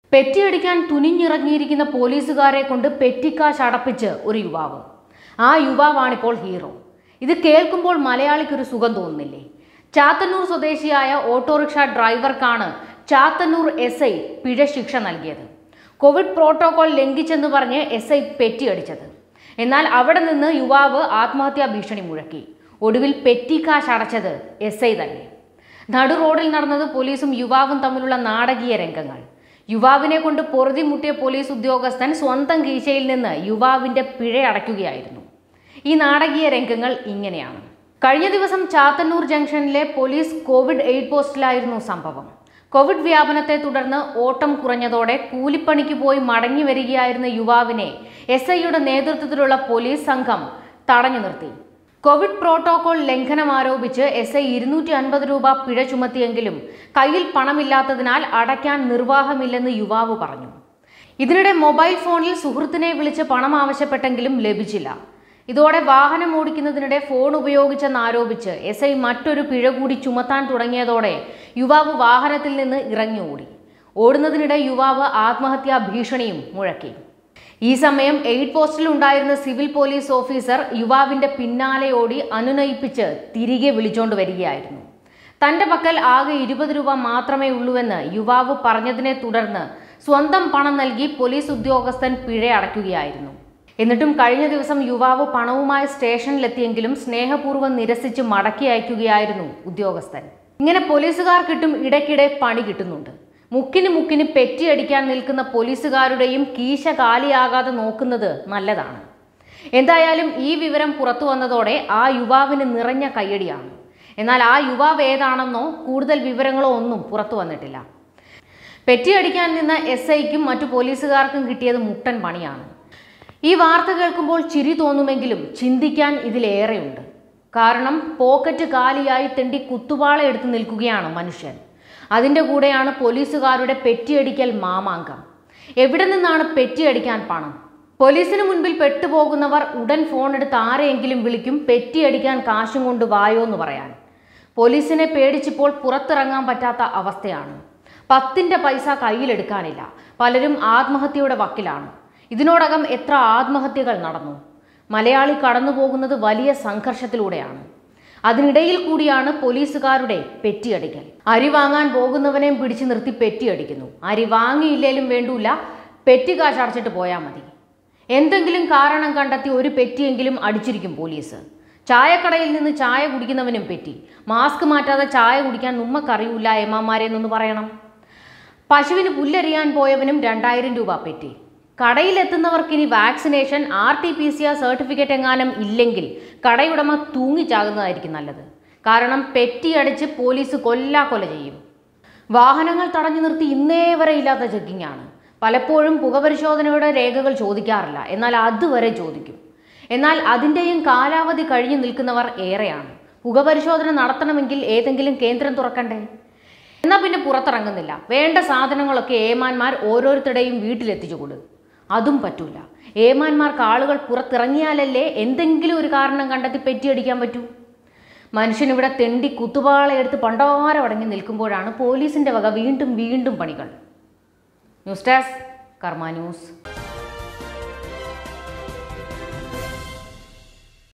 പെറ്റിയടിക്കാൻ തുനിഞ്ഞിറങ്ങിയിരിക്കുന്ന പോലീസുകാരെ കൊണ്ട് പെറ്റിക്കാശ് അടപ്പിച്ച് ഒരു യുവാവ് ആ യുവാവാണിപ്പോൾ ഹീറോ ഇത് കേൾക്കുമ്പോൾ മലയാളിക്കൊരു സുഖം തോന്നുന്നില്ലേ ചാത്തന്നൂർ സ്വദേശിയായ ഓട്ടോറിക്ഷ ഡ്രൈവർക്കാണ് ചാത്തന്നൂർ എസ് ഐ പിഴ ശിക്ഷ നൽകിയത് കോവിഡ് പ്രോട്ടോകോൾ ലംഘിച്ചെന്ന് പറഞ്ഞ് എസ് ഐ പെറ്റിയടിച്ചത് എന്നാൽ അവിടെ നിന്ന് യുവാവ് ആത്മഹത്യാ ഭീഷണി മുഴക്കി ഒടുവിൽ പെറ്റിക്കാശ് അടച്ചത് എസ് ഐ തന്നെ നടു റോഡിൽ നടന്നത് പോലീസും യുവാവും തമ്മിലുള്ള നാടകീയ രംഗങ്ങൾ യുവാവിനെ കൊണ്ട് പൊറുതി മുട്ടിയ പോലീസ് ഉദ്യോഗസ്ഥൻ സ്വന്തം കീശയിൽ നിന്ന് യുവാവിന്റെ പിഴ അടയ്ക്കുകയായിരുന്നു ഈ നാടകീയ രംഗങ്ങൾ ഇങ്ങനെയാണ് കഴിഞ്ഞ ദിവസം ചാത്തന്നൂർ ജംഗ്ഷനിലെ പോലീസ് കോവിഡ് എയ്ഡ് പോസ്റ്റിലായിരുന്നു സംഭവം കോവിഡ് വ്യാപനത്തെ തുടർന്ന് ഓട്ടം കുറഞ്ഞതോടെ കൂലിപ്പണിക്ക് പോയി മടങ്ങി വരികയായിരുന്ന യുവാവിനെ എസ് ഐയുടെ നേതൃത്വത്തിലുള്ള പോലീസ് സംഘം തടഞ്ഞു നിർത്തി കോവിഡ് പ്രോട്ടോകോൾ ലംഘനം ആരോപിച്ച് എസ് ഐ ഇരുന്നൂറ്റി അൻപത് രൂപ പിഴ ചുമത്തിയെങ്കിലും കയ്യിൽ പണമില്ലാത്തതിനാൽ അടയ്ക്കാൻ നിർവാഹമില്ലെന്ന് യുവാവ് പറഞ്ഞു ഇതിനിടെ മൊബൈൽ ഫോണിൽ സുഹൃത്തിനെ വിളിച്ച് പണം ആവശ്യപ്പെട്ടെങ്കിലും ലഭിച്ചില്ല ഇതോടെ വാഹനം ഓടിക്കുന്നതിനിടെ ഫോൺ ഉപയോഗിച്ചെന്നാരോപിച്ച് എസ് ഐ മറ്റൊരു പിഴ കൂടി ചുമത്താൻ തുടങ്ങിയതോടെ യുവാവ് വാഹനത്തിൽ നിന്ന് ഇറങ്ങി ഓടി ഓടുന്നതിനിടെ യുവാവ് ആത്മഹത്യാ ഭീഷണിയും മുഴക്കി ഈ സമയം എയ്ഡ് പോസ്റ്റിൽ ഉണ്ടായിരുന്ന സിവിൽ പോലീസ് ഓഫീസർ യുവാവിന്റെ പിന്നാലെ ഓടി അനുനയിപ്പിച്ച് തിരികെ വിളിച്ചോണ്ട് വരികയായിരുന്നു തന്റെ പക്കൽ ആകെ ഇരുപത് രൂപ മാത്രമേ ഉള്ളൂവെന്ന് യുവാവ് പറഞ്ഞതിനെ തുടർന്ന് സ്വന്തം പണം നൽകി പോലീസ് ഉദ്യോഗസ്ഥൻ പിഴ അടയ്ക്കുകയായിരുന്നു എന്നിട്ടും കഴിഞ്ഞ ദിവസം യുവാവ് പണവുമായി സ്റ്റേഷനിലെത്തിയെങ്കിലും സ്നേഹപൂർവ്വം നിരസിച്ച് മടക്കി അയക്കുകയായിരുന്നു ഉദ്യോഗസ്ഥൻ ഇങ്ങനെ പോലീസുകാർക്കിട്ടും ഇടയ്ക്കിടെ പണി കിട്ടുന്നുണ്ട് മുക്കിന് മുക്കിന് പെറ്റിയടിക്കാൻ നിൽക്കുന്ന പോലീസുകാരുടെയും കീശ കാലിയാകാതെ നോക്കുന്നത് നല്ലതാണ് എന്തായാലും ഈ വിവരം പുറത്തു വന്നതോടെ ആ യുവാവിന് നിറഞ്ഞ കയ്യടിയാണ് എന്നാൽ ആ യുവാവ് ഏതാണെന്നോ കൂടുതൽ വിവരങ്ങളോ ഒന്നും പുറത്തു വന്നിട്ടില്ല പെറ്റിയടിക്കാൻ നിന്ന എസ് ഐക്കും മറ്റു പോലീസുകാർക്കും കിട്ടിയത് മുട്ടൻ പണിയാണ് ഈ വാർത്ത കേൾക്കുമ്പോൾ ചിരി തോന്നുമെങ്കിലും ചിന്തിക്കാൻ ഇതിലേറെയുണ്ട് കാരണം പോക്കറ്റ് കാലിയായി തെണ്ടി കുത്തുപാള എടുത്ത് നിൽക്കുകയാണ് മനുഷ്യൻ അതിൻ്റെ കൂടെയാണ് പോലീസുകാരുടെ പെറ്റിയടിക്കൽ മാമാങ്കം എവിടെ നിന്നാണ് പെറ്റിയടിക്കാൻ പണം പോലീസിന് മുൻപിൽ പെട്ടുപോകുന്നവർ ഉടൻ ഫോൺ എടുത്ത് ആരെയെങ്കിലും വിളിക്കും പെറ്റിയടിക്കാൻ കാശും കൊണ്ട് വായോ എന്ന് പറയാൻ പോലീസിനെ പേടിച്ചിപ്പോൾ പുറത്തിറങ്ങാൻ പറ്റാത്ത അവസ്ഥയാണ് പത്തിൻ്റെ പൈസ കയ്യിലെടുക്കാനില്ല പലരും ആത്മഹത്യയുടെ വക്കിലാണ് ഇതിനോടകം എത്ര ആത്മഹത്യകൾ നടന്നു മലയാളി കടന്നു പോകുന്നത് വലിയ സംഘർഷത്തിലൂടെയാണ് അതിനിടയിൽ കൂടിയാണ് പോലീസുകാരുടെ പെറ്റിയടിക്കൽ അരി വാങ്ങാൻ പോകുന്നവനെയും പിടിച്ചു നിർത്തി പെറ്റിയടിക്കുന്നു അരി വാങ്ങിയില്ലേലും വേണ്ടൂല പെറ്റി കാശ് അടച്ചിട്ട് പോയാൽ മതി എന്തെങ്കിലും കാരണം കണ്ടെത്തി ഒരു പെറ്റിയെങ്കിലും അടിച്ചിരിക്കും പോലീസ് ചായക്കടയിൽ നിന്ന് ചായ കുടിക്കുന്നവനും പെറ്റി മാസ്ക് മാറ്റാതെ ചായ കുടിക്കാൻ നമ്മക്കറിയില്ല എമ്മമാരെ എന്നൊന്ന് പറയണം പശുവിന് പുല്ലരിയാൻ പോയവനും രണ്ടായിരം രൂപ പെറ്റി കടയിലെത്തുന്നവർക്കിനി vaccination R T P C R certificate എങ്ങാനും ഇല്ലെങ്കിൽ കടയുടമ തൂങ്ങിച്ചാകുന്നതായിരിക്കും നല്ലത് കാരണം പെറ്റിയടിച്ച് പോലീസ് കൊല്ലാക്കൊല ചെയ്യും വാഹനങ്ങൾ തടഞ്ഞു നിർത്തി ഇന്നേ വരെ ഇല്ലാത്ത ചെക്കിംഗ് ആണ് പലപ്പോഴും പുകപരിശോധനയുടെ രേഖകൾ ചോദിക്കാറില്ല എന്നാൽ അതുവരെ ചോദിക്കും എന്നാൽ അതിൻ്റെയും കാലാവധി കഴിഞ്ഞു നിൽക്കുന്നവർ ഏറെയാണ് പുകപരിശോധന നടത്തണമെങ്കിൽ ഏതെങ്കിലും കേന്ദ്രം തുറക്കണ്ടേ എന്നാൽ പിന്നെ പുറത്തിറങ്ങുന്നില്ല വേണ്ട സാധനങ്ങളൊക്കെ ഏമാന്മാർ ഓരോരുത്തരുടെയും വീട്ടിലെത്തിച്ചു കൊടു അതും പറ്റൂല ഏമാന്മാർക്ക് ആളുകൾ പുറത്തിറങ്ങിയാലല്ലേ എന്തെങ്കിലും ഒരു കാരണം കണ്ടെത്തി പെറ്റിയടിക്കാൻ പറ്റൂ മനുഷ്യനിവിടെ തെണ്ടി കുത്തുപാളയെടുത്ത് പണ്ടാരം അടങ്ങി നിൽക്കുമ്പോഴാണ് പോലീസിന്റെ വക വീണ്ടും വീണ്ടും പണികൾ ന്യൂസ് ഡെസ്ക് കർമ്മ ന്യൂസ്